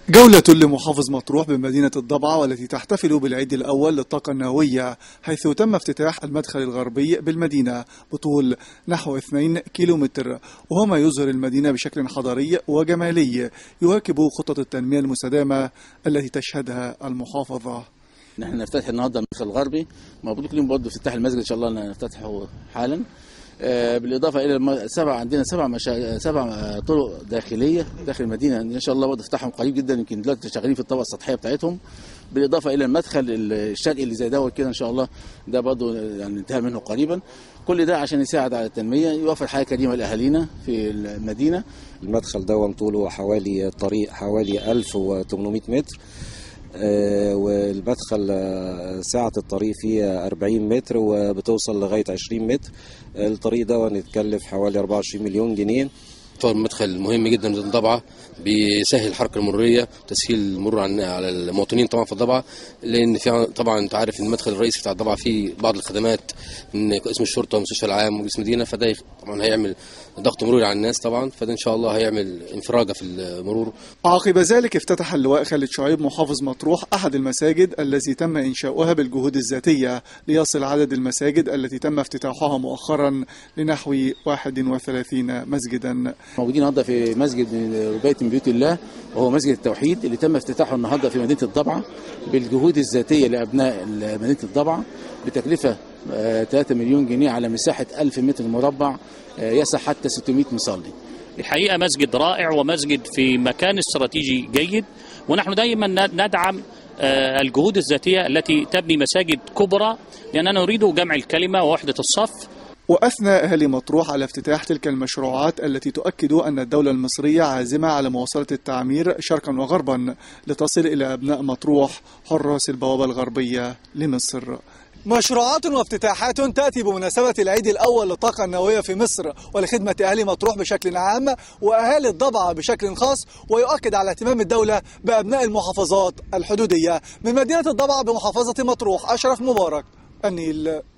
جولة لمحافظ مطروح بمدينة الضبعة والتي تحتفل بالعيد الأول للطاقة النووية حيث تم افتتاح المدخل الغربي بالمدينة بطول نحو 2 كيلومتر وهو ما يظهر المدينة بشكل حضاري وجمالي يواكب خطط التنمية المستدامة التي تشهدها المحافظة نحن نفتتح النهارده المدخل الغربي موجود كل يوم برضه افتتاح المسجد ان شاء الله نفتتحه حالا آه، بالاضافه الى الم- سبع عندنا سبع مشا... سبع آه، طرق داخليه داخل المدينه ان شاء الله برضه افتتاحهم قريب جدا يمكن دلوقتي شغالين في الطبقه السطحيه بتاعتهم بالاضافه الى المدخل الشرقي اللي زي دوت كده ان شاء الله ده برضه يعني انتهى منه قريبا كل ده عشان يساعد على التنميه يوفر حياه كريمه لاهالينا في المدينه المدخل ده طوله حوالي الطريق حوالي 1800 متر آه، والمدخل آه، سعة الطريق فيه 40 متر وبتوصل لغاية 20 متر الطريق ده نتكلف حوالي 24 مليون جنيه طبعا مدخل مهم جدا من الضبعه بيسهل الحركه المروريه تسهيل المرور عن على المواطنين طبعا في الضبعه لان في طبعا انت عارف ان المدخل الرئيسي بتاع الضبعه فيه بعض الخدمات من قسم الشرطه والمستشفى العام ومجلس المدينه فده يخ- طبعا هيعمل ضغط مروري على الناس طبعا فده ان شاء الله هيعمل انفراجه في المرور عقب ذلك افتتح اللواء خالد شعيب محافظ مطروح أحد المساجد التي تم إنشاؤها بالجهود الذاتية ليصل عدد المساجد التي تم افتتاحها مؤخرا لنحو 31 مسجدا موجودين النهارده في مسجد من ربايه من بيوت الله وهو مسجد التوحيد اللي تم افتتاحه النهارده في مدينه الضبعه بالجهود الذاتيه لابناء مدينه الضبعه بتكلفه آه، 3 مليون جنيه على مساحه 1000 متر مربع آه، يسع حتى 600 مصلي الحقيقة مسجد رائع ومسجد في مكان استراتيجي جيد ونحن دائما ندعم آه، الجهود الذاتية التي تبني مساجد كبرى لأننا نريد جمع الكلمة ووحدة الصف وأثنى أهالي مطروح على افتتاح تلك المشروعات التي تؤكد أن الدولة المصرية عازمة على مواصلة التعمير شرقا وغربا لتصل إلى أبناء مطروح حراس البوابة الغربية لمصر مشروعات وافتتاحات تأتي بمناسبة العيد الأول للطاقة النووية في مصر ولخدمة أهالي مطروح بشكل عام وأهالي الضبعة بشكل خاص ويؤكد على اهتمام الدولة بأبناء المحافظات الحدودية من مدينة الضبعة بمحافظة مطروح أشرف مبارك النيل